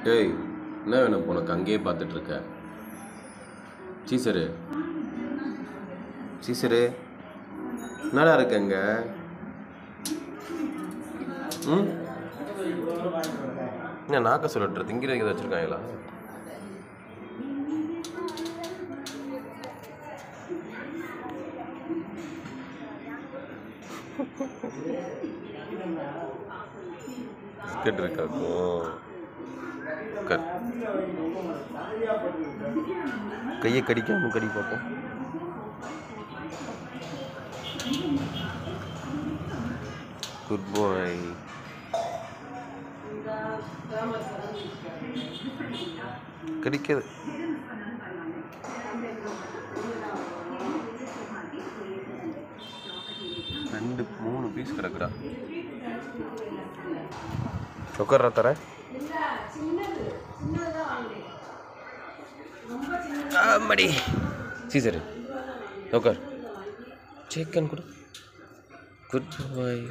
டேய் என்ன வேணும் உனக்கு அங்கேயே பார்த்துட்டு இருக்க சீசரு சீசரு என்னடா இருக்கு அங்க ம் என்ன நாக்க சொல்லட்டு திங்கிற எதை வச்சிருக்காங்களா பிஸ்கட் இருக்காக்கும் க- கையை கடிக்காம கடி பார்ப்போம் குட் பாய் கடிக்காது ரெண்டு மூணு பீஸ் கிடக்குடா உட்கார்றா தரேன் ஆமாடி சீசரு உட்கார் சிக்கன் கொடு குட் பாய்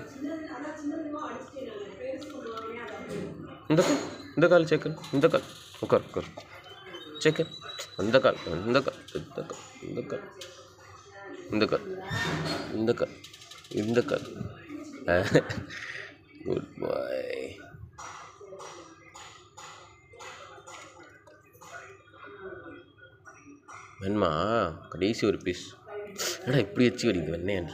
இந்த கால் இந்த கால் சிக்கன் இந்த கால் உட்கார் உட்கார் சிக்கன் அந்த கால் இந்த கால் இந்த கால் இந்த கால் இந்த கால் இந்த கால் இந்த கால் குட் பாய் வேணுமா கடைசி ஒரு பீஸ் என்னடா இப்படி வச்சு கடிக்குது வெண்ணெய்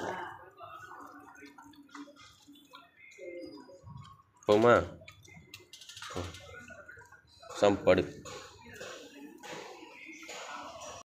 போமா சாப்பாடு